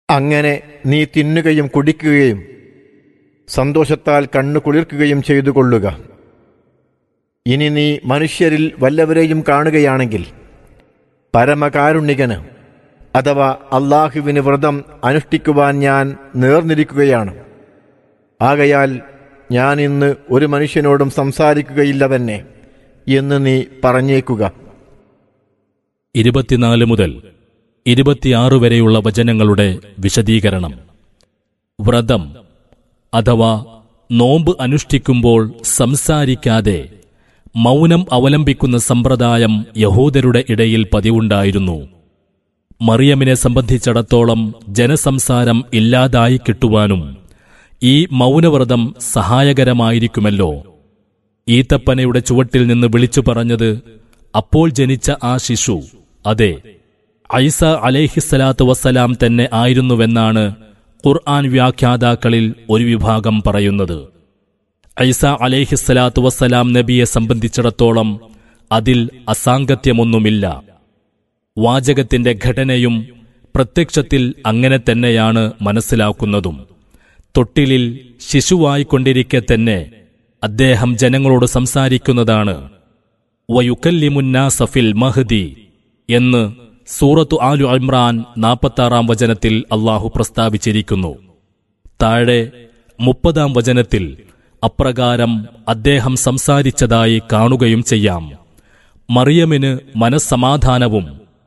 അങ്ങനെ നീ തിന്നുകയും കുടിക്കുകയും സന്തോഷത്താൽ കണ്ണു കുളിർക്കുകയും ചെയ്തു കൊള്ളുക ഇനി നീ മനുഷ്യരിൽ വല്ലവരെയും കാണുകയാണെങ്കിൽ പരമകാരുണികന് അഥവാ അള്ളാഹുവിന് വ്രതം അനുഷ്ഠിക്കുവാൻ ഞാൻ നേർന്നിരിക്കുകയാണ് ആകയാൽ ഞാൻ ഇന്ന് ഒരു മനുഷ്യനോടും സംസാരിക്കുകയില്ല തന്നെ എന്ന് നീ പറഞ്ഞേക്കുക ഇരുപത്തിനാല് മുതൽ ഇരുപത്തിയാറ് വരെയുള്ള വചനങ്ങളുടെ വിശദീകരണം വ്രതം അഥവാ നോമ്പ് അനുഷ്ഠിക്കുമ്പോൾ സംസാരിക്കാതെ മൗനം അവലംബിക്കുന്ന സമ്പ്രദായം യഹൂദരുടെ ഇടയിൽ പതിവുണ്ടായിരുന്നു മറിയമിനെ സംബന്ധിച്ചിടത്തോളം ജനസംസാരം ഇല്ലാതായി കിട്ടുവാനും ഈ മൗനവ്രതം സഹായകരമായിരിക്കുമല്ലോ ഈത്തപ്പനയുടെ ചുവട്ടിൽ നിന്ന് വിളിച്ചു പറഞ്ഞത് അപ്പോൾ ജനിച്ച ആ ശിശു അതെ ഐസ അലേഹിസ്സലാത്തു വസ്സലാം തന്നെ ആയിരുന്നുവെന്നാണ് ഖുർആൻ വ്യാഖ്യാതാക്കളിൽ ഒരു വിഭാഗം പറയുന്നത് ഐസ അലേഹിസ്സലാത്തു വസ്സലാം നബിയെ സംബന്ധിച്ചിടത്തോളം അതിൽ അസാംഗത്യമൊന്നുമില്ല വാചകത്തിന്റെ ഘടനയും പ്രത്യക്ഷത്തിൽ അങ്ങനെ തന്നെയാണ് മനസ്സിലാക്കുന്നതും തൊട്ടിലിൽ ശിശുവായിക്കൊണ്ടിരിക്കെ തന്നെ അദ്ദേഹം ജനങ്ങളോട് സംസാരിക്കുന്നതാണ് വയുക്കല്ലിമുന്നാ സഫിൽ മഹദി എന്ന് സൂറത്തു ആലു ഇമ്രാൻ നാൽപ്പത്താറാം വചനത്തിൽ അള്ളാഹു പ്രസ്താവിച്ചിരിക്കുന്നു താഴെ മുപ്പതാം വചനത്തിൽ അപ്രകാരം അദ്ദേഹം സംസാരിച്ചതായി കാണുകയും ചെയ്യാം മറിയമിന് മനസ്സമാധാനവും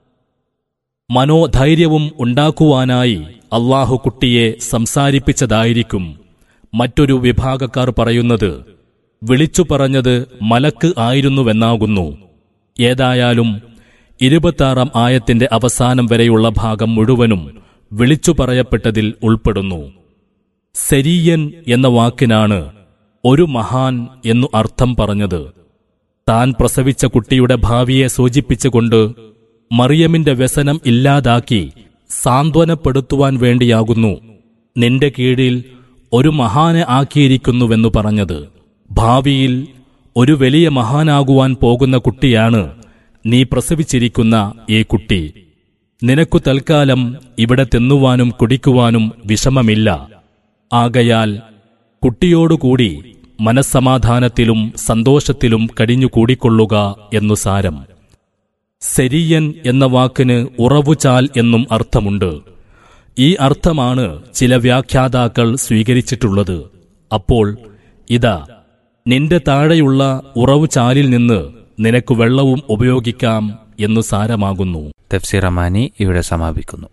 മനോധൈര്യവും ഉണ്ടാക്കുവാനായി അള്ളാഹു കുട്ടിയെ സംസാരിപ്പിച്ചതായിരിക്കും മറ്റൊരു വിഭാഗക്കാർ പറയുന്നത് വിളിച്ചു പറഞ്ഞത് മലക്ക് ആയിരുന്നുവെന്നാകുന്നു ഏതായാലും ഇരുപത്താറാം ആയത്തിന്റെ അവസാനം വരെയുള്ള ഭാഗം മുഴുവനും വിളിച്ചു പറയപ്പെട്ടതിൽ ഉൾപ്പെടുന്നു സെരീയൻ എന്ന വാക്കിനാണ് ഒരു മഹാൻ എന്നു അർത്ഥം പറഞ്ഞത് താൻ പ്രസവിച്ച കുട്ടിയുടെ ഭാവിയെ സൂചിപ്പിച്ചുകൊണ്ട് മറിയമിന്റെ വ്യസനം ഇല്ലാതാക്കി സാന്ത്വനപ്പെടുത്തുവാൻ വേണ്ടിയാകുന്നു നിന്റെ കീഴിൽ ഒരു മഹാനെ ആക്കിയിരിക്കുന്നുവെന്നു പറഞ്ഞത് ഭാവിയിൽ ഒരു വലിയ മഹാനാകുവാൻ പോകുന്ന കുട്ടിയാണ് നീ പ്രസവിച്ചിരിക്കുന്ന ഈ കുട്ടി നിനക്കു തൽക്കാലം ഇവിടെ തിന്നുവാനും കുടിക്കുവാനും വിഷമമില്ല ആകയാൽ കുട്ടിയോടുകൂടി മനസ്സമാധാനത്തിലും സന്തോഷത്തിലും കഴിഞ്ഞുകൂടിക്കൊള്ളുക എന്നു സാരം സെരിയൻ എന്ന വാക്കിന് ഉറവുചാൽ എന്നും അർത്ഥമുണ്ട് ഈ അർത്ഥമാണ് ചില വ്യാഖ്യാതാക്കൾ സ്വീകരിച്ചിട്ടുള്ളത് അപ്പോൾ ഇതാ നിന്റെ താഴെയുള്ള ഉറവുചാലിൽ നിന്ന് നിനക്ക് വെള്ളവും ഉപയോഗിക്കാം എന്നു സാരമാകുന്നു തഫ്സീർ അമാനി ഇവിടെ സമാപിക്കുന്നു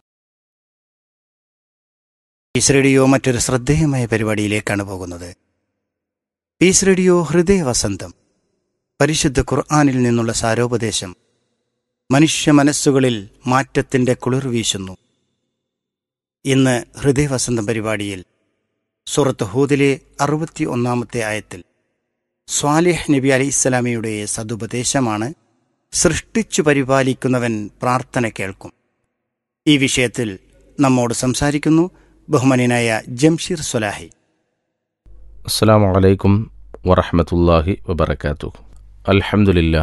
പീസ് റേഡിയോ മറ്റൊരു ശ്രദ്ധേയമായ പരിപാടിയിലേക്കാണ് പോകുന്നത് പീസ് റേഡിയോ ഹൃദയ വസന്തം പരിശുദ്ധ ഖുർആാനിൽ നിന്നുള്ള സാരോപദേശം മനുഷ്യ മനസ്സുകളിൽ മാറ്റത്തിന്റെ കുളിർ വീശുന്നു ഇന്ന് ഹൃദയവസന്തം പരിപാടിയിൽ സുറത്ത് ഹൂദിലെ അറുപത്തി ഒന്നാമത്തെ ആയത്തിൽ സ്വാലിഹ് നബി അലൈഹിസ്സലാമയുടെ സതുപദേശമാണ് സൃഷ്ടിച്ചു പരിപാലിക്കുന്നവൻ പ്രാർത്ഥന കേൾക്കും ഈ വിഷയത്തിൽ നമ്മോട് സംസാരിക്കുന്നു ബഹുമാനായ ജംഷീർ സ്വലാഹി അസ്സാം വലൈക്കും വറഹമത്തല്ലാഹി വബർക്കാത്തു അൽഹംദുലില്ലാ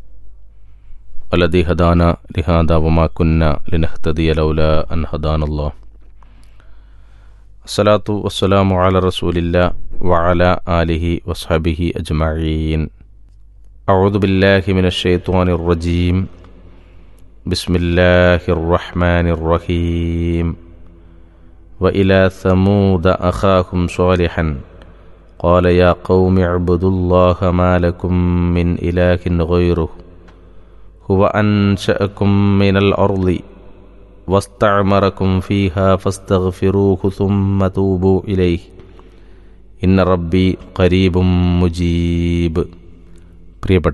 الذي هدانا لهذا وما كنا لنهتدي لولا أن هدانا الله الصلاة والسلام على رسول الله وعلى آله وصحبه أجمعين أعوذ بالله من الشيطان الرجيم بسم الله الرحمن الرحيم وإلى ثمود أخاهم صالحا قال يا قوم اعبدوا الله ما لكم من إله غيره هو أنشأكم من الأرض واستعمركم فيها فاستغفروه ثم توبوا إليه إن ربي قريب مجيب പ്രിയപ്പെട്ട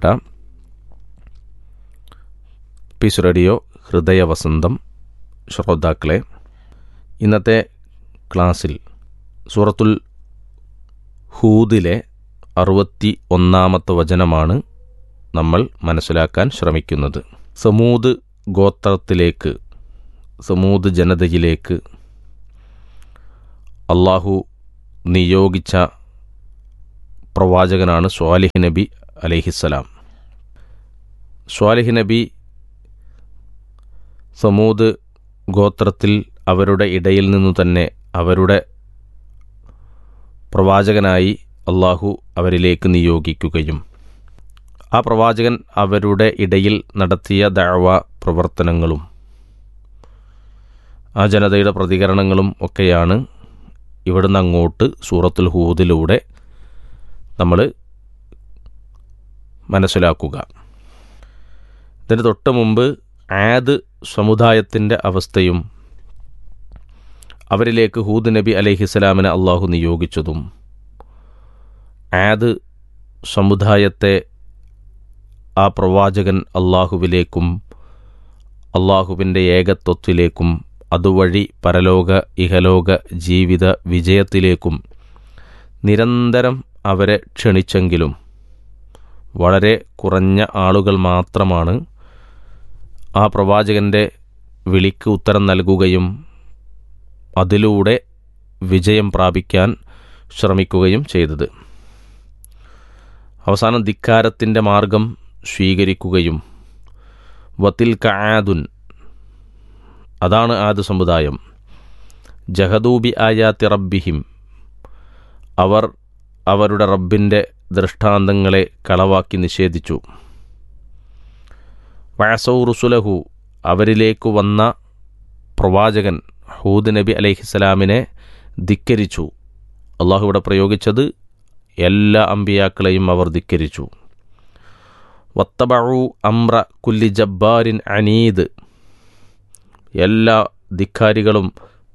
പീസ് റേഡിയോ ഹൃദയവസന്തം ശ്രോതാക്കളെ ഇന്നത്തെ ക്ലാസ്സിൽ സൂറത്തുൽ ഹൂദിലെ അറുപത്തി ഒന്നാമത്തെ വചനമാണ് നമ്മൾ മനസ്സിലാക്കാൻ ശ്രമിക്കുന്നത് സമൂത് ഗോത്രത്തിലേക്ക് സമൂത് ജനതയിലേക്ക് അള്ളാഹു നിയോഗിച്ച പ്രവാചകനാണ് സ്വാലിഹ് നബി അലഹിസ്സലാം സ്വാലിഹ് നബി സമൂത് ഗോത്രത്തിൽ അവരുടെ ഇടയിൽ നിന്നു തന്നെ അവരുടെ പ്രവാചകനായി അള്ളാഹു അവരിലേക്ക് നിയോഗിക്കുകയും ആ പ്രവാചകൻ അവരുടെ ഇടയിൽ നടത്തിയ ദഅവ പ്രവർത്തനങ്ങളും ആ ജനതയുടെ പ്രതികരണങ്ങളും ഒക്കെയാണ് ഇവിടുന്ന് അങ്ങോട്ട് സൂറത്തുൽ ഹൂദിലൂടെ നമ്മൾ മനസ്സിലാക്കുക ഇതിന് തൊട്ട് മുമ്പ് ആദ് സമുദായത്തിൻ്റെ അവസ്ഥയും അവരിലേക്ക് ഹൂദ് നബി അലൈഹിസ്സലാമിനെ അള്ളാഹു നിയോഗിച്ചതും ആദ് സമുദായത്തെ ആ പ്രവാചകൻ അള്ളാഹുവിലേക്കും അള്ളാഹുവിൻ്റെ ഏകത്വത്തിലേക്കും അതുവഴി പരലോക ഇഹലോക ജീവിത വിജയത്തിലേക്കും നിരന്തരം അവരെ ക്ഷണിച്ചെങ്കിലും വളരെ കുറഞ്ഞ ആളുകൾ മാത്രമാണ് ആ പ്രവാചകൻ്റെ വിളിക്ക് ഉത്തരം നൽകുകയും അതിലൂടെ വിജയം പ്രാപിക്കാൻ ശ്രമിക്കുകയും ചെയ്തത് അവസാനം ധിക്കാരത്തിൻ്റെ മാർഗം സ്വീകരിക്കുകയും വത്തിൽ കാദുൻ അതാണ് ആദ് സമുദായം ജഹദൂബി ആയാത്തി റബ്ബിഹിം അവർ അവരുടെ റബ്ബിൻ്റെ ദൃഷ്ടാന്തങ്ങളെ കളവാക്കി നിഷേധിച്ചു വയസൗ റുസുലഹു അവരിലേക്കു വന്ന പ്രവാചകൻ ഹൂദ് നബി അലൈഹിസ്സലാമിനെ ധിക്കരിച്ചു അള്ളാഹു ഇവിടെ പ്രയോഗിച്ചത് എല്ലാ അമ്പിയാക്കളെയും അവർ ധിക്കരിച്ചു വത്തബഴു അമ്ര കുല്ലി ജബ്ബാരിൻ അനീദ് എല്ലാ ധിക്കാരികളും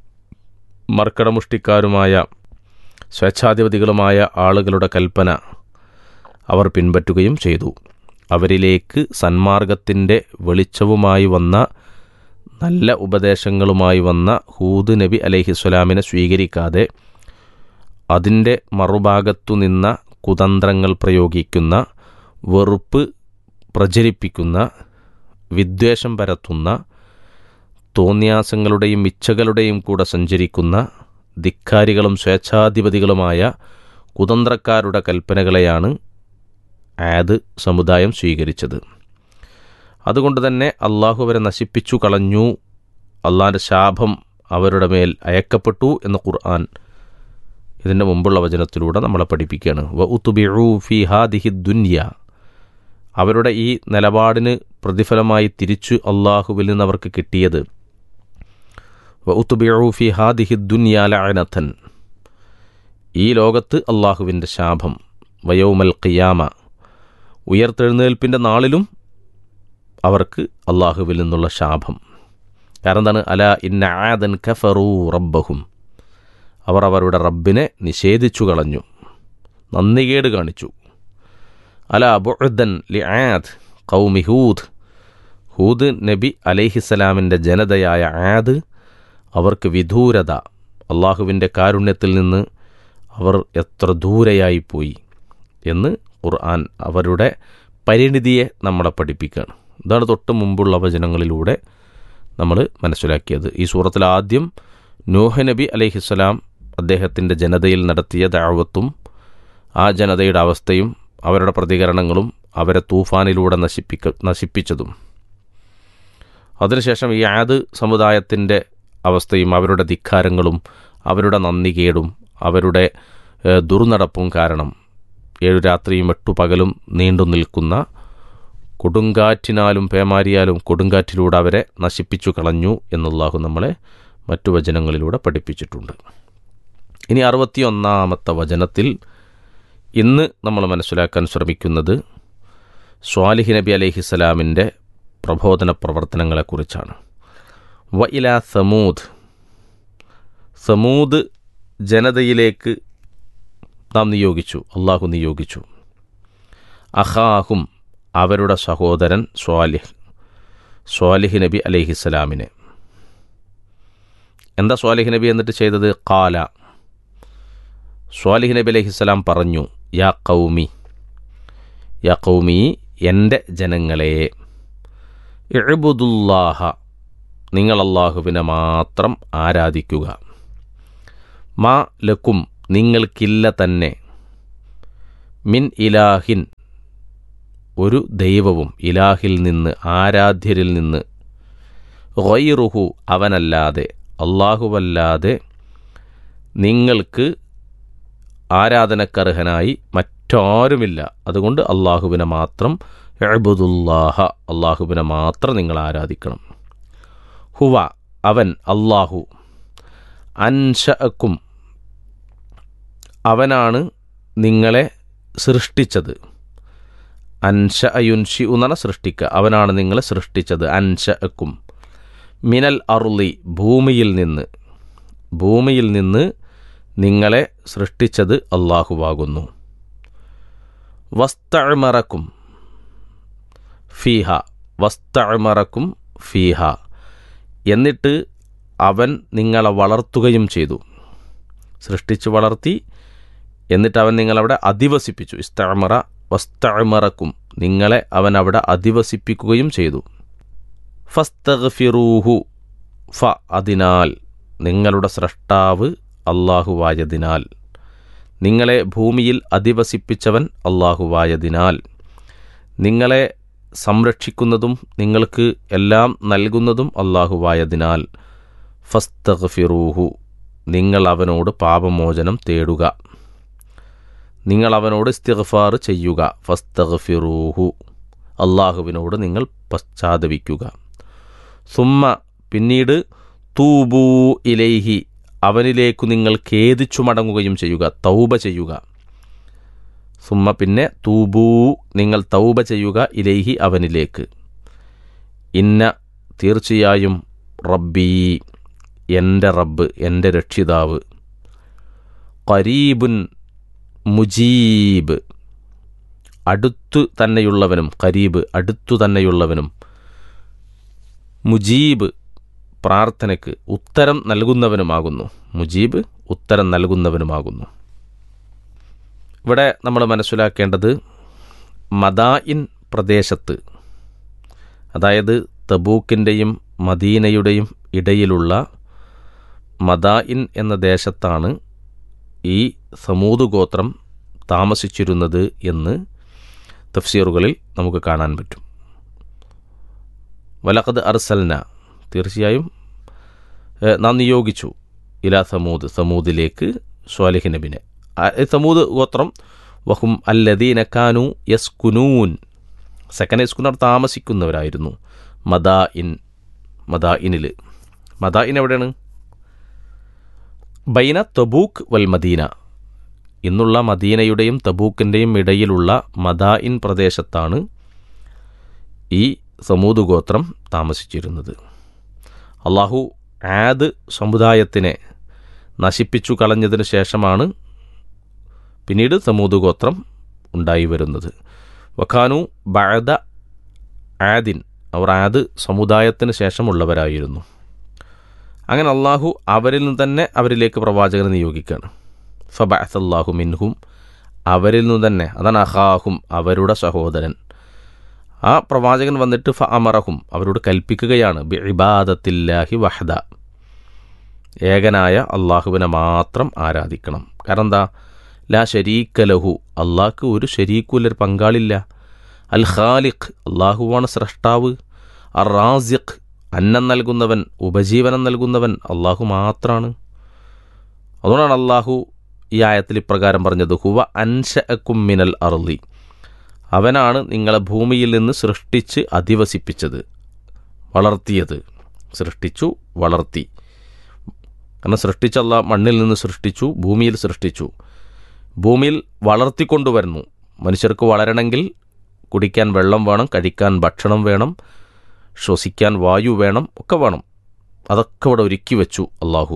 മർക്കടമുഷ്ടിക്കാരുമായ സ്വേച്ഛാധിപതികളുമായ ആളുകളുടെ കൽപ്പന അവർ പിൻപറ്റുകയും ചെയ്തു അവരിലേക്ക് സന്മാർഗത്തിൻ്റെ വെളിച്ചവുമായി വന്ന നല്ല ഉപദേശങ്ങളുമായി വന്ന ഹൂദ് നബി അലൈഹിസ്വലാമിനെ സ്വീകരിക്കാതെ അതിൻ്റെ മറുഭാഗത്തു നിന്ന കുതന്ത്രങ്ങൾ പ്രയോഗിക്കുന്ന വെറുപ്പ് പ്രചരിപ്പിക്കുന്ന വിദ്വേഷം പരത്തുന്ന തോന്യാസങ്ങളുടെയും ഇച്ഛകളുടെയും കൂടെ സഞ്ചരിക്കുന്ന ധിക്കാരികളും സ്വേച്ഛാധിപതികളുമായ കുതന്ത്രക്കാരുടെ കൽപ്പനകളെയാണ് ആദ് സമുദായം സ്വീകരിച്ചത് അതുകൊണ്ട് തന്നെ അള്ളാഹു അവരെ നശിപ്പിച്ചു കളഞ്ഞു അള്ളാഹിൻ്റെ ശാപം അവരുടെ മേൽ അയക്കപ്പെട്ടു എന്ന് ഖുർആൻ ഇതിൻ്റെ മുമ്പുള്ള വചനത്തിലൂടെ നമ്മളെ പഠിപ്പിക്കുകയാണ് വ ഉത്തുബിഴു ഫി ഹാദിഹി ദുന്യ അവരുടെ ഈ നിലപാടിന് പ്രതിഫലമായി തിരിച്ചു അള്ളാഹുവിൽ നിന്ന് അവർക്ക് കിട്ടിയത് വ ഉത്തുബിഴു ഫി ഹാദിഹി ദുന്യ ലഅനഥൻ ഈ ലോകത്ത് അള്ളാഹുവിൻ്റെ ശാപം വയോമൽ ഖിയാമ ഉയർത്തെഴുന്നേൽപ്പിൻ്റെ നാളിലും അവർക്ക് അള്ളാഹുവിൽ നിന്നുള്ള ശാപം കാരണം എന്താണ് അല ഇന്ന ആദൻ കഫറു റബ്ബഹും അവർ അവരുടെ റബ്ബിനെ നിഷേധിച്ചു കളഞ്ഞു നന്ദികേട് കാണിച്ചു അല ബുഅദൻ ലി ആദ് കൗമി ഹൂദ് ഹൂദ് നബി അലൈഹിസലാമിൻ്റെ ജനതയായ ആദ് അവർക്ക് വിദൂരത അള്ളാഹുവിൻ്റെ കാരുണ്യത്തിൽ നിന്ന് അവർ എത്ര ദൂരെയായിപ്പോയി എന്ന് ഖുർആൻ അവരുടെ പരിണിതിയെ നമ്മളെ പഠിപ്പിക്കുകയാണ് ഇതാണ് തൊട്ട് മുമ്പുള്ള വചനങ്ങളിലൂടെ നമ്മൾ മനസ്സിലാക്കിയത് ഈ സൂറത്തിൽ ആദ്യം നൂഹ് നബി അലൈഹിസ്സലാം അദ്ദേഹത്തിൻ്റെ ജനതയിൽ നടത്തിയ ദാവത്തും ആ ജനതയുടെ അവസ്ഥയും അവരുടെ പ്രതികരണങ്ങളും അവരെ തൂഫാനിലൂടെ നശിപ്പിക്ക നശിപ്പിച്ചതും അതിനുശേഷം ഈ ആദ് സമുദായത്തിൻ്റെ അവസ്ഥയും അവരുടെ ധിക്കാരങ്ങളും അവരുടെ നന്ദികേടും അവരുടെ ഏഹ്, ദുർനടപ്പും കാരണം ഏഴു രാത്രിയും എട്ടു പകലും നീണ്ടു നിൽക്കുന്ന കൊടുങ്കാറ്റിനാലും പേമാരിയാലും കൊടുങ്കാറ്റിലൂടെ അവരെ നശിപ്പിച്ചു കളഞ്ഞു എന്നുള്ളാഹു നമ്മളെ മറ്റു വചനങ്ങളിലൂടെ പഠിപ്പിച്ചിട്ടുണ്ട് ഇനി അറുപത്തിയൊന്നാമത്തെ വചനത്തിൽ ഇന്ന് നമ്മൾ മനസ്സിലാക്കാൻ ശ്രമിക്കുന്നത് സ്വാലിഹ് നബി അലൈഹിസ്സലാമിൻ്റെ പ്രബോധന പ്രവർത്തനങ്ങളെക്കുറിച്ചാണ് വ ഇല സമൂദ് സമൂദ് ജനതയിലേക്ക് നാം നിയോഗിച്ചു അള്ളാഹു നിയോഗിച്ചു അഹാഹും അവരുടെ സഹോദരൻ സ്വാലിഹ് സ്വാലിഹ് നബി അലൈഹിസ്സലാമിനെ എന്താ സ്വാലിഹ് നബി എന്നിട്ട് ചെയ്തത് കാല സ്വാലിഹ് നബി അലൈഹിസ്സലാം പറഞ്ഞു യാ കൗമി യാ കൗമി എൻ്റെ ജനങ്ങളെ ഇഴുബുദുല്ലാഹ നിങ്ങൾ അള്ളാഹുവിനെ മാത്രം ആരാധിക്കുക മാ ലക്കും നിങ്ങൾക്കില്ല തന്നെ മിൻ ഇലാഹിൻ ഒരു ദൈവവും ഇലാഹിൽ നിന്ന് ആരാധ്യരിൽ നിന്ന് ഗൈറുഹു അവനല്ലാതെ അള്ളാഹുവല്ലാതെ നിങ്ങൾക്ക് ആരാധനക്കർഹനായി മറ്റാരുമില്ല അതുകൊണ്ട് അള്ളാഹുവിനെ മാത്രം എഴുബുദുല്ലാഹ അള്ളാഹുവിനെ മാത്രം നിങ്ങൾ ആരാധിക്കണം ഹുവ അവൻ അള്ളാഹു അൻഷഅക്കും അവനാണ് നിങ്ങളെ സൃഷ്ടിച്ചത് അൻഷ അയുൻഷി എന്നാണ് സൃഷ്ടിക്കുക അവനാണ് നിങ്ങളെ സൃഷ്ടിച്ചത് അൻഷഅക്കും മിനൽ അറുളി ഭൂമിയിൽ നിന്ന് ഭൂമിയിൽ നിന്ന് നിങ്ങളെ സൃഷ്ടിച്ചത് അള്ളാഹുവാകുന്നു വസ്തമറക്കും ഫീഹ വസ്തമറക്കും ഫീഹ എന്നിട്ട് അവൻ നിങ്ങളെ വളർത്തുകയും ചെയ്തു സൃഷ്ടിച്ചു വളർത്തി എന്നിട്ട് അവൻ നിങ്ങളവിടെ അധിവസിപ്പിച്ചു ഇസ്തമറ വസ്തമറക്കും നിങ്ങളെ അവൻ അവിടെ അധിവസിപ്പിക്കുകയും ചെയ്തു ഫസ്തഗ്ഫിറൂഹു ഫ അതിനാൽ നിങ്ങളുടെ സ്രഷ്ടാവ് അള്ളാഹുവായതിനാൽ നിങ്ങളെ ഭൂമിയിൽ അധിവസിപ്പിച്ചവൻ അള്ളാഹുവായതിനാൽ നിങ്ങളെ സംരക്ഷിക്കുന്നതും നിങ്ങൾക്ക് എല്ലാം നൽകുന്നതും അള്ളാഹുവായതിനാൽ ഫസ്തഗ്ഫിറൂഹു നിങ്ങൾ അവനോട് പാപമോചനം തേടുക നിങ്ങൾ അവനോട് ഇസ്തിഗ്ഫാർ ചെയ്യുക ഫസ്തഗ്ഫിറൂഹു അള്ളാഹുവിനോട് നിങ്ങൾ പശ്ചാത്തപിക്കുക സുമ്മ പിന്നീട് തൂബൂ ഇലൈഹി അവനിലേക്കു നിങ്ങൾ ഖേദിച്ചു മടങ്ങുകയും ചെയ്യുക തൗബ ചെയ്യുക സുമ്മ പിന്നെ തൂബൂ നിങ്ങൾ തൗബ ചെയ്യുക ഇലൈഹി അവനിലേക്ക് ഇന്ന തീർച്ചയായും റബ്ബീ എൻ്റെ റബ്ബ് എൻ്റെ രക്ഷിതാവ് കരീബുൻ മുജീബ് അടുത്തു തന്നെയുള്ളവനും കരീബ് അടുത്തു തന്നെയുള്ളവനും മുജീബ് പ്രാർത്ഥനയ്ക്ക് ഉത്തരം നൽകുന്നവനുമാകുന്നു മുജീബ് ഉത്തരം നൽകുന്നവനുമാകുന്നു ഇവിടെ നമ്മൾ മനസ്സിലാക്കേണ്ടത് മദായിൻ പ്രദേശത്ത് അതായത് തബൂക്കിൻ്റെയും മദീനയുടെയും ഇടയിലുള്ള മദായിൻ എന്ന ദേശത്താണ് ഈ സമൂത് ഗോത്രം താമസിച്ചിരുന്നത് എന്ന് തഫ്സീറുകളിൽ നമുക്ക് കാണാൻ പറ്റും വലഖദ് അർസൽന തീർച്ചയായും ഏഹ്, നാം നിയോഗിച്ചു ഇലാ സമൂദ് സമൂദിലേക്ക് സ്വാലിഹ് നബിനെ ആ, ഈ സമൂദ് ഗോത്രം വഹും അല്ലദീന കാനു യസ്കുനൂൻ സെക്കൻഡ് യസ്കുനർ താമസിക്കുന്നവരായിരുന്നു മദാ ഇൻ മദാ ഇനിൽ മദാ ഇൻ എവിടെയാണ് ബൈന തബൂക്ക് വൽ മദീന ഇന്നുള്ള മദീനയുടെയും തബൂക്കിൻ്റെയും ഇടയിലുള്ള മദായിൻ പ്രദേശത്താണ് ഈ സമൂത് ഗോത്രം താമസിച്ചിരുന്നത് അള്ളാഹു ആദ് സമുദായത്തിനെ നശിപ്പിച്ചു കളഞ്ഞതിന് ശേഷമാണ് പിന്നീട് സമൂത് ഗോത്രം ഉണ്ടായി വരുന്നത് വഖാനു ബഅദ ആദിൻ അവർ ആദ് സമുദായത്തിന് ശേഷമുള്ളവരായിരുന്നു അങ്ങനെ അള്ളാഹു അവരിൽ നിന്ന് തന്നെ അവരിലേക്ക് പ്രവാചകനെ നിയോഗിക്കുകയാണ് ഫബഅത്ത് അള്ളാഹു മിൻഹും അവരിൽ നിന്ന് തന്നെ അതാണ് അഹാഹും അവരുടെ സഹോദരൻ ആ പ്രവാചകൻ വന്നിട്ട് ഫ അമറഹും അവരോട് കൽപ്പിക്കുകയാണ് ബി ഇബാദത്തില്ലാഹി വഹദ ഏകനായ അള്ളാഹുവിനെ മാത്രം ആരാധിക്കണം കാരണം എന്താ ലാ ഷരീക്ക ലഹു അള്ളാഹ്ക്ക് ഒരു ഷരീക്കുലൊരു പങ്കാളില്ല അൽ ഖാലിഖ് അള്ളാഹുവാണ് സ്രഷ്ടാവ് അർ റാസിഖ് അന്നം നൽകുന്നവൻ ഉപജീവനം നൽകുന്നവൻ അള്ളാഹു മാത്രമാണ് അതുകൊണ്ടാണ് അള്ളാഹു ഈ ആയത്തിൽ ഇപ്രകാരം പറഞ്ഞത് ഹുവ അൻഷഅക്കും മിനൽ അർളി അവനാണ് നിങ്ങളെ ഭൂമിയിൽ നിന്ന് സൃഷ്ടിച്ച് അധിവസിപ്പിച്ചത് വളർത്തിയത് സൃഷ്ടിച്ചു വളർത്തി കാരണം സൃഷ്ടിച്ചല്ല മണ്ണിൽ നിന്ന് സൃഷ്ടിച്ചു ഭൂമിയിൽ സൃഷ്ടിച്ചു ഭൂമിയിൽ വളർത്തിക്കൊണ്ടുവരുന്നു മനുഷ്യർക്ക് വളരണമെങ്കിൽ കുടിക്കാൻ വെള്ളം വേണം കഴിക്കാൻ ഭക്ഷണം വേണം ശ്വസിക്കാൻ വായു വേണം ഒക്കെ വേണം അതൊക്കെ ഇവിടെ ഒരുക്കി വെച്ചു അള്ളാഹു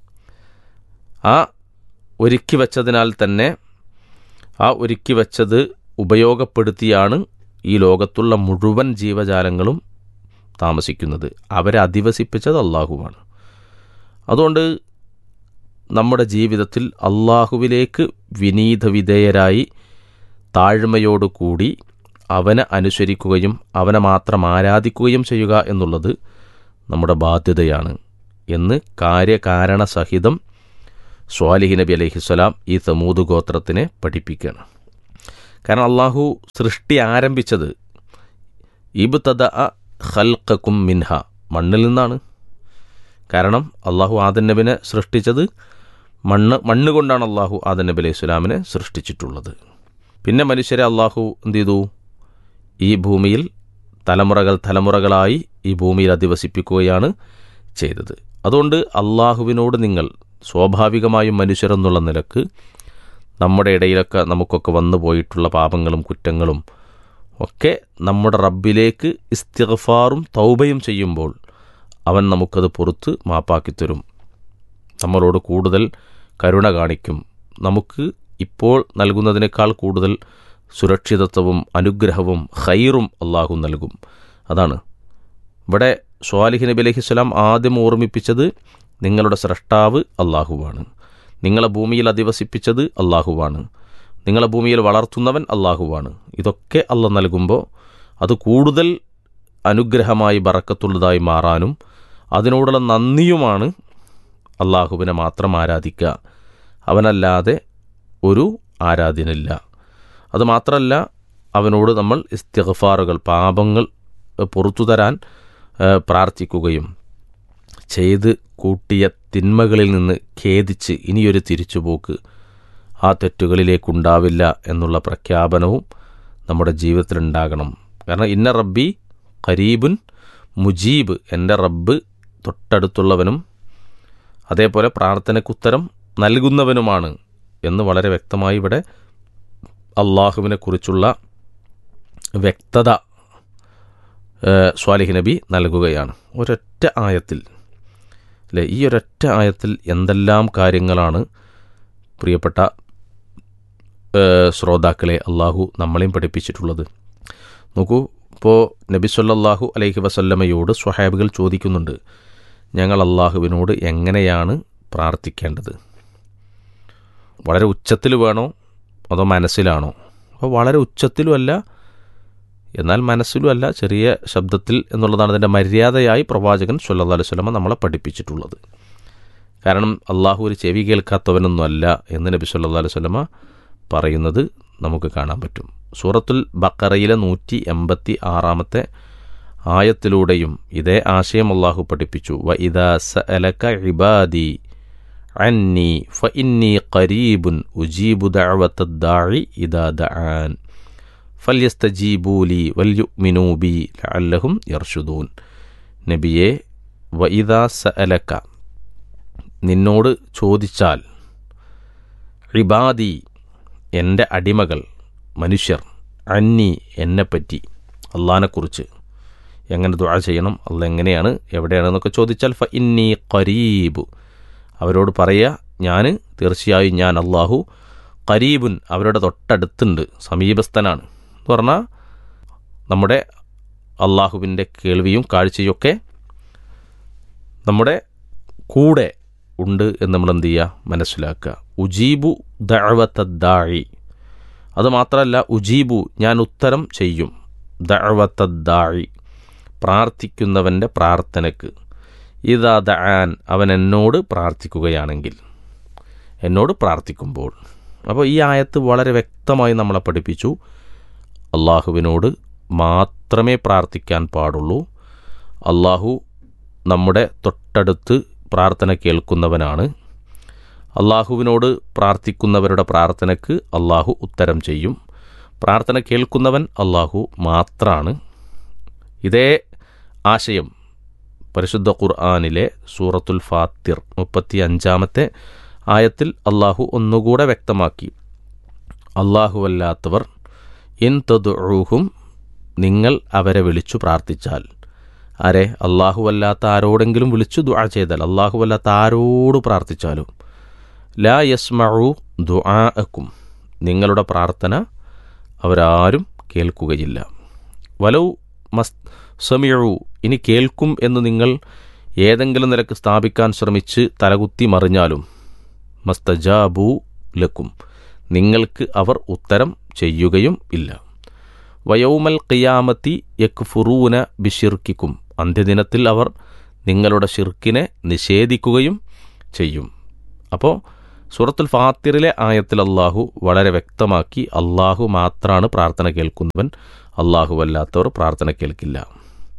ആ ഒരുക്കി വെച്ചതിനാൽ തന്നെ ആ ഒരുക്കി വെച്ചത് ഉപയോഗപ്പെടുത്തിയാണ് ഈ ലോകത്തുള്ള മുഴുവൻ ജീവജാലങ്ങളും താമസിക്കുന്നത് അവരെ അധിവസിപ്പിച്ചത് അള്ളാഹുവാണ് അതുകൊണ്ട് നമ്മുടെ ജീവിതത്തിൽ അള്ളാഹുവിലേക്ക് വിനീത വിധേയരായി താഴ്മയോടുകൂടി അവനെ അനുസരിക്കുകയും അവനെ മാത്രം ആരാധിക്കുകയും ചെയ്യുക എന്നുള്ളത് നമ്മുടെ ബാധ്യതയാണ് എന്ന് കാര്യകാരണ സഹിതം സ്വാലിഹി നബി അലഹിസ്വലാം ഈ സമൂത് ഗോത്രത്തിനെ പഠിപ്പിക്കുകയാണ് കാരണം അള്ളാഹു സൃഷ്ടി ആരംഭിച്ചത് ഇബ് തദ ഖൽക്കും മിൻഹ മണ്ണിൽ നിന്നാണ് കാരണം അള്ളാഹു ആദൻ നബിനെ സൃഷ്ടിച്ചത് മണ്ണ് മണ്ണ് കൊണ്ടാണ് അള്ളാഹു ആദൻ നബി അലൈഹി സ്വലാമിനെ സൃഷ്ടിച്ചിട്ടുള്ളത് പിന്നെ മനുഷ്യരെ അള്ളാഹു എന്ത് ചെയ്തു ഈ ഭൂമിയിൽ തലമുറകൾ തലമുറകളായി ഈ ഭൂമിയിൽ അധിവസിപ്പിക്കുകയാണ് ചെയ്തത് അതുകൊണ്ട് അള്ളാഹുവിനോട് നിങ്ങൾ സ്വാഭാവികമായും മനുഷ്യരെന്നുള്ള നിലക്ക് നമ്മുടെ ഇടയിലൊക്കെ നമുക്കൊക്കെ വന്നു പോയിട്ടുള്ള പാപങ്ങളും കുറ്റങ്ങളും ഒക്കെ നമ്മുടെ റബ്ബിലേക്ക് ഇസ്തിഗ്ഫാറും തൗബയും ചെയ്യുമ്പോൾ അവൻ നമുക്കത് പുറത്ത് മാപ്പാക്കി തരും നമ്മളോട് കൂടുതൽ കരുണ കാണിക്കും നമുക്ക് ഇപ്പോൾ നൽകുന്നതിനേക്കാൾ കൂടുതൽ സുരക്ഷിതത്വവും അനുഗ്രഹവും ഖൈറും അള്ളാഹു നൽകും അതാണ് ഇവിടെ ഷ്വാലിഹ് നബി അലഹിസ്സലാം ആദ്യം ഓർമ്മിപ്പിച്ചത് നിങ്ങളുടെ സ്രഷ്ടാവ് അള്ളാഹുവാണ് നിങ്ങളെ ഭൂമിയിൽ അധിവസിപ്പിച്ചത് അള്ളാഹുവാണ് നിങ്ങളെ ഭൂമിയിൽ വളർത്തുന്നവൻ അള്ളാഹുവാണ് ഇതൊക്കെ അല്ല നൽകുമ്പോൾ അത് കൂടുതൽ അനുഗ്രഹമായി ബറക്കത്തുള്ളതായി മാറാനും അതിനോടുള്ള നന്ദിയുമാണ് അള്ളാഹുവിനെ മാത്രം ആരാധിക്കുക അവനല്ലാതെ ഒരു ആരാധ്യനില്ല അത് മാത്രമല്ല അവനോട് നമ്മൾ ഇസ്തിഗ്ഫാറുകൾ പാപങ്ങൾ പുറത്തു തരാൻ ഏഹ്, പ്രാർത്ഥിക്കുകയും ചെയ്ത് കൂട്ടിയ തിന്മകളിൽ നിന്ന് ഖേദിച്ച് ഇനിയൊരു തിരിച്ചുപോക്ക് ആ തെറ്റുകളിലേക്കുണ്ടാവില്ല എന്നുള്ള പ്രഖ്യാപനവും നമ്മുടെ ജീവിതത്തിലുണ്ടാകണം കാരണം ഇന്ന റബ്ബി ഖരീബുൻ മുജീബ് എൻ്റെ റബ്ബ് തൊട്ടടുത്തുള്ളവനും അതേപോലെ പ്രാർത്ഥനയ്ക്കുത്തരം നൽകുന്നവനുമാണ് എന്ന് വളരെ വ്യക്തമായി ഇവിടെ അള്ളാഹുവിനെ കുറിച്ചുള്ള വ്യക്തത ഏഹ്, സ്വാലിഹ് നബി നൽകുകയാണ് ഒരൊറ്റ ആയത്തിൽ അല്ലേ ഈ ഒരൊറ്റ ആയത്തിൽ എന്തെല്ലാം കാര്യങ്ങളാണ് പ്രിയപ്പെട്ട ഏഹ്, ശ്രോതാക്കളെ അള്ളാഹു നമ്മളെയും പഠിപ്പിച്ചിട്ടുള്ളത് നോക്കൂ ഇപ്പോൾ നബി സല്ലല്ലാഹു അലൈഹി വസല്ലമയോട് സ്വഹാബികൾ ചോദിക്കുന്നുണ്ട് ഞങ്ങൾ അള്ളാഹുവിനോട് എങ്ങനെയാണ് പ്രാർത്ഥിക്കേണ്ടത് വളരെ ഉച്ചത്തിൽ വേണോ അതോ മനസ്സിലാണോ അപ്പോൾ വളരെ ഉച്ചത്തിലും അല്ല എന്നാൽ മനസ്സിലും അല്ല ചെറിയ ശബ്ദത്തിൽ എന്നുള്ളതാണ് അതിൻ്റെ മര്യാദയായി പ്രവാചകൻ സല്ലല്ലാഹു അലൈഹി വസല്ലമ നമ്മളെ പഠിപ്പിച്ചിട്ടുള്ളത് കാരണം അള്ളാഹു ഒരു ചെവി കേൾക്കാത്തവനൊന്നും അല്ല എന്ന് നബി സല്ലല്ലാഹു അലൈഹി വസല്ലമ പറയുന്നത് നമുക്ക് കാണാൻ പറ്റും സൂറത്തുൽ ബക്കറയിലെ നൂറ്റി എൺപത്തി ആറാമത്തെ ആയത്തിലൂടെയും ഇതേ ആശയം അള്ളാഹു പഠിപ്പിച്ചു വ ഇദാ സഅലക ഇബാദി അന്നി ഫ ഇന്നി ഖരീബുൻ ഉജീബു ദഅവത്തദ്ദാഇ ഇദാ ദഅാൻ ഫല്യസ്തജീബൂലി വല്യുമിനൂ ബി ലഅല്ലഹും യർഷുദൂൻ നബിയെ വ ഇദാ സഅലക നിന്നോട് ചോദിച്ചാൽ ഇബാദി എൻ്റെ അടിമകൾ മനുഷ്യർ അന്നി എന്നെപ്പറ്റി അള്ളഹാനെക്കുറിച്ച് എങ്ങനെ ദുആ ചെയ്യണം അല്ല എങ്ങനെയാണ് എവിടെയാണെന്നൊക്കെ ചോദിച്ചാൽ ഫ ഇന്നി ഖരീബു അവരോട് പറയുക ഞാൻ തീർച്ചയായും ഞാൻ അള്ളാഹു ഖരീബുൻ അവരുടെ തൊട്ടടുത്തുണ്ട് സമീപസ്ഥനാണ് എന്ന് പറഞ്ഞാൽ നമ്മുടെ അള്ളാഹുവിൻ്റെ കേൾവിയും കാഴ്ചയൊക്കെ നമ്മുടെ കൂടെ ഉണ്ട് എന്ന് നമ്മൾ എന്ത് ചെയ്യുക മനസ്സിലാക്കുക ഉജീബു ദഅവത്തദ്ദാഴി അത് മാത്രമല്ല ഉജീബു ഞാൻ ഉത്തരം ചെയ്യും ദഅവത്തദ്ദാഴി പ്രാർത്ഥിക്കുന്നവൻ്റെ പ്രാർത്ഥനയ്ക്ക് ഇതാ ദആൻ അവൻ എന്നോട് പ്രാർത്ഥിക്കുകയാണെങ്കിൽ എന്നോട് പ്രാർത്ഥിക്കുമ്പോൾ അപ്പോൾ ഈ ആയത്ത് വളരെ വ്യക്തമായി നമ്മളെ പഠിപ്പിച്ചു അള്ളാഹുവിനോട് മാത്രമേ പ്രാർത്ഥിക്കാൻ പാടുള്ളൂ അള്ളാഹു നമ്മുടെ തൊട്ടടുത്ത് പ്രാർത്ഥന കേൾക്കുന്നവനാണ് അള്ളാഹുവിനോട് പ്രാർത്ഥിക്കുന്നവരുടെ പ്രാർത്ഥനയ്ക്ക് അള്ളാഹു ഉത്തരം ചെയ്യും പ്രാർത്ഥന കേൾക്കുന്നവൻ അള്ളാഹു മാത്രാണ് ഇതേ ആശയം പരിശുദ്ധ ഖുർആാനിലെ സൂറത്തുൽ ഫാത്തിർ മുപ്പത്തി അഞ്ചാമത്തെ ആയത്തിൽ അള്ളാഹു ഒന്നുകൂടെ വ്യക്തമാക്കി അല്ലാത്തവർ ഇൻ തദുഹും നിങ്ങൾ അവരെ വിളിച്ചു പ്രാർത്ഥിച്ചാൽ ആരെ അല്ലാത്ത ആരോടെങ്കിലും വിളിച്ചു ദുആ ചെയ്താൽ അല്ലാത്ത ആരോട് പ്രാർത്ഥിച്ചാലും ലാ യസ്മഉ ദുആഅക്കും നിങ്ങളുടെ പ്രാർത്ഥന അവരാരും കേൾക്കുകയില്ല വലൗ മസ് സമീഴു ഇനി കേൾക്കും എന്ന് നിങ്ങൾ ഏതെങ്കിലും നിലക്ക് സ്ഥാപിക്കാൻ ശ്രമിച്ച് തലകുത്തി മറിഞ്ഞാലും മസ്തജാബു ലക്കും നിങ്ങൾക്ക് അവർ ഉത്തരം ചെയ്യുകയും ഇല്ല വയൗമൽ ഖിയാമത്തി യക്ഫുറൂന ബിഷിർക്കിക്കും അന്ത്യദിനത്തിൽ അവർ നിങ്ങളുടെ ഷിർക്കിനെ നിഷേധിക്കുകയും ചെയ്യും അപ്പോൾ സൂറത്തുൽ ഫാത്തിറിലെ ആയത്തിൽ അള്ളാഹു വളരെ വ്യക്തമാക്കി അള്ളാഹു മാത്രമാണ് പ്രാർത്ഥന കേൾക്കുന്നവൻ അള്ളാഹു അല്ലാത്തവർ പ്രാർത്ഥന കേൾക്കില്ല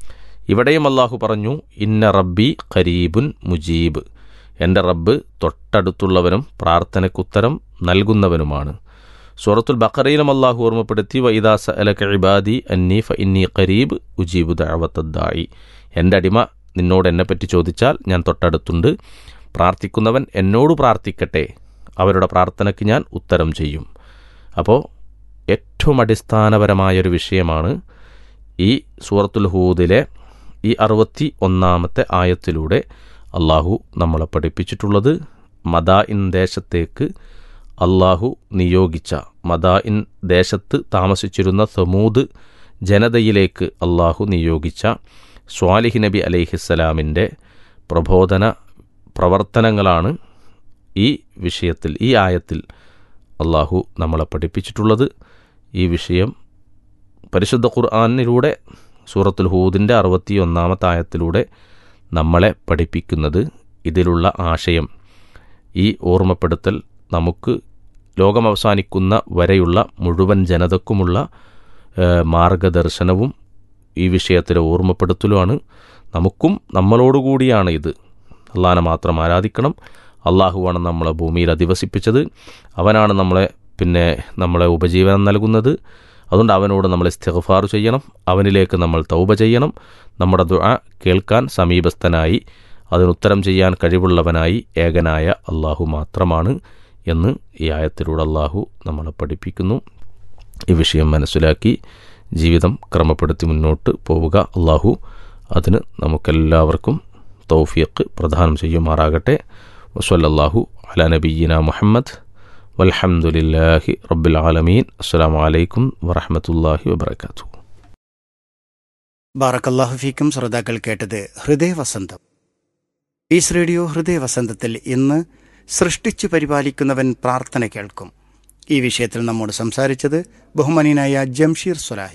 ഇവിടെയും അള്ളാഹു പറഞ്ഞു ഇന്ന റബ്ബി ഖരീബുൻ മുജീബ് എൻ്റെ റബ്ബ് തൊട്ടടുത്തുള്ളവനും പ്രാർത്ഥനയ്ക്കുത്തരം നൽകുന്നവനുമാണ് സൂറത്തുൽ ബക്കറയിലും അള്ളാഹു ഓർമ്മപ്പെടുത്തി വൈദാസ അലക ഇബാദി അന്നി ഫ ഇന്നി ഖരീബ് ഉജീബു ദഅവത്തദ്ദായി എൻ്റെ അടിമ നിന്നോട് എന്നെപ്പറ്റി ചോദിച്ചാൽ ഞാൻ തൊട്ടടുത്തുണ്ട് പ്രാർത്ഥിക്കുന്നവൻ എന്നോട് പ്രാർത്ഥിക്കട്ടെ അവരുടെ പ്രാർത്ഥനയ്ക്ക് ഞാൻ ഉത്തരം ചെയ്യും അപ്പോൾ ഏറ്റവും അടിസ്ഥാനപരമായൊരു വിഷയമാണ് ഈ സൂറത്തുൽ ഹൂദിലെ ഈ അറുപത്തി ഒന്നാമത്തെ ആയത്തിലൂടെ അള്ളാഹു നമ്മളെ പഠിപ്പിച്ചിട്ടുള്ളത് മദാഇൻ ദേശത്തേക്ക് അള്ളാഹു നിയോഗിച്ച മദാഇൻ ദേശത്ത് താമസിച്ചിരുന്ന സമൂത് ജനതയിലേക്ക് അള്ളാഹു നിയോഗിച്ച സ്വാലിഹ് നബി അലൈഹിസ്സലാമിൻ്റെ പ്രബോധന പ്രവർത്തനങ്ങളാണ് ഈ വിഷയത്തിൽ ഈ ആയത്തിൽ അള്ളാഹു നമ്മളെ പഠിപ്പിച്ചിട്ടുള്ളത് ഈ വിഷയം പരിശുദ്ധ ഖുർആാനിലൂടെ സൂറത്തുൽ ഹൂദിൻ്റെ അറുപത്തി ഒന്നാമത്തെ ആയത്തിലൂടെ നമ്മളെ പഠിപ്പിക്കുന്നത് ഇതിലുള്ള ആശയം ഈ ഓർമ്മപ്പെടുത്തൽ നമുക്ക് ലോകം അവസാനിക്കുന്ന വരെയുള്ള മുഴുവൻ ജനതക്കുമുള്ള ഏഹ്, മാർഗദർശനവും ഈ വിഷയത്തിലെ ഓർമ്മപ്പെടുത്തലുമാണ് നമുക്കും നമ്മളോടുകൂടിയാണ് ഇത് അള്ളാഹനെ മാത്രം ആരാധിക്കണം അള്ളാഹുവാണ് നമ്മളെ ഭൂമിയിൽ അധിവസിപ്പിച്ചത് അവനാണ് നമ്മളെ പിന്നെ നമ്മളെ ഉപജീവനം നൽകുന്നത് അതുകൊണ്ട് അവനോട് നമ്മൾ ഇസ്തിഗ്ഫാർ ചെയ്യണം അവനിലേക്ക് നമ്മൾ തൗബ ചെയ്യണം നമ്മുടെ ദുആ കേൾക്കാൻ സമീപസ്ഥനായി അതിനുത്തരം ചെയ്യാൻ കഴിവുള്ളവനായി ഏകനായ അള്ളാഹു മാത്രമാണ് എന്ന് ഈ ആയത്തിലൂടെ അള്ളാഹു നമ്മളെ പഠിപ്പിക്കുന്നു ഈ വിഷയം മനസ്സിലാക്കി ജീവിതം ക്രമപ്പെടുത്തി മുന്നോട്ട് പോവുക അള്ളാഹു അതിന് നമുക്കെല്ലാവർക്കും തൗഫിയക്ക് പ്രദാനം ചെയ്യുമാറാകട്ടെ വസ്വല്ലാഹു അല നബീന മുഹമ്മദ് വൽഹംദുലില്ലാഹി റബ്ബിൽ ആലമീൻ അസ്സലാമു അലൈക്കും വറഹമത്തല്ലാഹി വബർക്കാത്തു ബാറക്കല്ലാഹു ഫീക്കും ശ്രോതാക്കൾ കേട്ടത് ഹൃദയവസന്തം പീസ് റേഡിയോ ഹൃദയവസന്തത്തിൽ ഇന്ന് സൃഷ്ടിച്ചു പരിപാലിക്കുന്നവൻ പ്രാർത്ഥന കേൾക്കും ഈ വിഷയത്തിൽ നമ്മോട് സംസാരിച്ചത് ബഹുമാനീയനായ ജംഷീർ സുലാഹി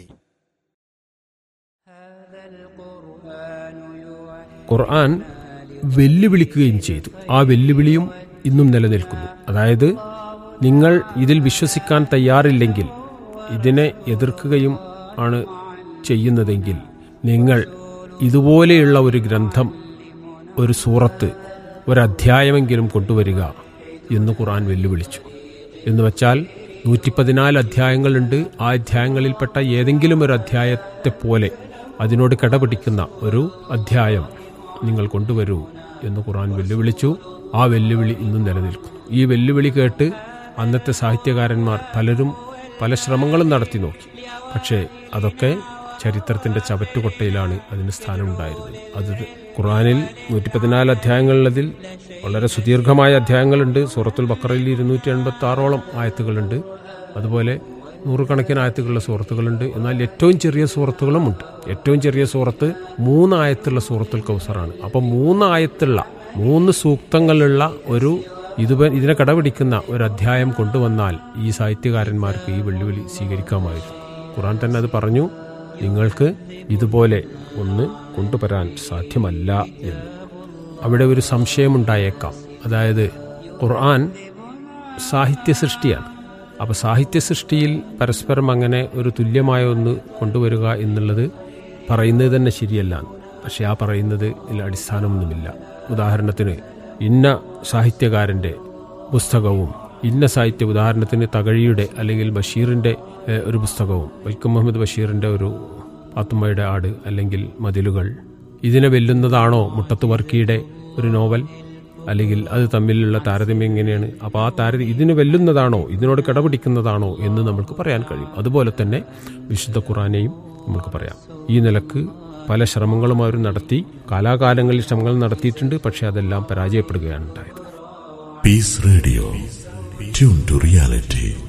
ഖുർആൻ വെല്ലുവിളിക്കുകയും ചെയ്തു ആ വെല്ലുവിളിയും ഇന്നും നിലനിൽക്കുന്നു അതായത് നിങ്ങൾ ഇതിൽ വിശ്വസിക്കാൻ തയ്യാറില്ലെങ്കിൽ ഇതിനെ എതിർക്കുകയും ആണ് ചെയ്യുന്നതെങ്കിൽ നിങ്ങൾ ഇതുപോലെയുള്ള ഒരു ഗ്രന്ഥം ഒരു സൂറത്ത് ഒരധ്യായമെങ്കിലും കൊണ്ടുവരിക എന്ന് ഖുർആൻ വെല്ലുവിളിച്ചു എന്ന് വച്ചാൽ നൂറ്റി പതിനാല് അധ്യായങ്ങളുണ്ട് ആ അധ്യായങ്ങളിൽപ്പെട്ട ഏതെങ്കിലും ഒരു അധ്യായത്തെ പോലെ അതിനോട് കിടപിടിക്കുന്ന ഒരു അധ്യായം നിങ്ങൾ കൊണ്ടുവരൂ എന്ന് ഖുർആൻ വെല്ലുവിളിച്ചു ആ വെല്ലുവിളി ഇന്നും നിലനിൽക്കുന്നു ഈ വെല്ലുവിളി കേട്ട് അന്നത്തെ സാഹിത്യകാരന്മാർ പലരും പല ശ്രമങ്ങളും നടത്തി നോക്കി പക്ഷേ അതൊക്കെ ചരിത്രത്തിന്റെ ചവറ്റുകൊട്ടയിലാണ് അതിന് സ്ഥാനമുണ്ടായിരുന്നത് അത് ഖുറാനിൽ നൂറ്റി പതിനാല് അധ്യായങ്ങളിലതിൽ വളരെ സുദീർഘമായ അധ്യായങ്ങളുണ്ട് സൂറത്തുൽ ബക്കറയിൽ ഇരുന്നൂറ്റി എൺപത്തി ആറോളം ആയത്തുകളുണ്ട് അതുപോലെ നൂറുകണക്കിന് ആയത്തുകളുള്ള സൂറത്തുകളുണ്ട് എന്നാൽ ഏറ്റവും ചെറിയ സൂറത്തുകളും ഉണ്ട് ഏറ്റവും ചെറിയ സൂറത്ത് മൂന്ന് ആയത്തുള്ള സൂറത്തുൽ കൗസറാണ് അപ്പം മൂന്ന് ആയത്തുള്ള മൂന്ന് സൂക്തങ്ങളുള്ള ഒരു ഇത് ഇതിനെ കടപിടിക്കുന്ന ഒരു അധ്യായം കൊണ്ടുവന്നാൽ ഈ സാഹിത്യകാരന്മാർക്ക് ഈ വെല്ലുവിളി സ്വീകരിക്കാമായിരുന്നു ഖുറാൻ തന്നെ അത് പറഞ്ഞു നിങ്ങൾക്ക് ഇതുപോലെ ഒന്ന് കൊണ്ടുവരാൻ സാധ്യമല്ല എന്ന് അവിടെ ഒരു സംശയമുണ്ടായേക്കാം അതായത് ഖുർആൻ സാഹിത്യ സൃഷ്ടിയാണ് അപ്പോൾ സാഹിത്യ സൃഷ്ടിയിൽ പരസ്പരം അങ്ങനെ ഒരു തുല്യമായ ഒന്ന് കൊണ്ടുവരിക എന്നുള്ളത് പറയുന്നത് തന്നെ ശരിയല്ല പക്ഷെ ആ പറയുന്നത് ഇതിൽ അടിസ്ഥാനമൊന്നുമില്ല ഉദാഹരണത്തിന് ഇന്ന സാഹിത്യകാരൻ്റെ പുസ്തകവും ഇന്ന സാഹിത്യ ഉദാഹരണത്തിന് തകഴിയുടെ അല്ലെങ്കിൽ ബഷീറിൻ്റെ ഏഹ്, ഒരു പുസ്തകവും വൈക്കം മുഹമ്മദ് ബഷീറിൻ്റെ ഒരു പാത്തുമ്മയുടെ ആട് അല്ലെങ്കിൽ മതിലുകൾ ഇതിനെ വെല്ലുന്നതാണോ മുട്ടത്ത് വർക്കിയുടെ ഒരു നോവൽ അല്ലെങ്കിൽ അത് തമ്മിലുള്ള താരതമ്യം എങ്ങനെയാണ് അപ്പോൾ ആ താരതമ്യം ഇതിന് വെല്ലുന്നതാണോ ഇതിനോട് കിടപിടിക്കുന്നതാണോ എന്ന് നമുക്ക് പറയാൻ കഴിയും അതുപോലെ തന്നെ വിശുദ്ധ ഖുറാനെയും നമുക്ക് പറയാം ഈ നിലക്ക് പല ശ്രമങ്ങളും അവർ നടത്തി കാലാകാലങ്ങളിൽ ശ്രമങ്ങൾ നടത്തിയിട്ടുണ്ട് പക്ഷേ അതെല്ലാം പരാജയപ്പെടുകയാണ് ഉണ്ടായത് Peace Radio. Tune to reality.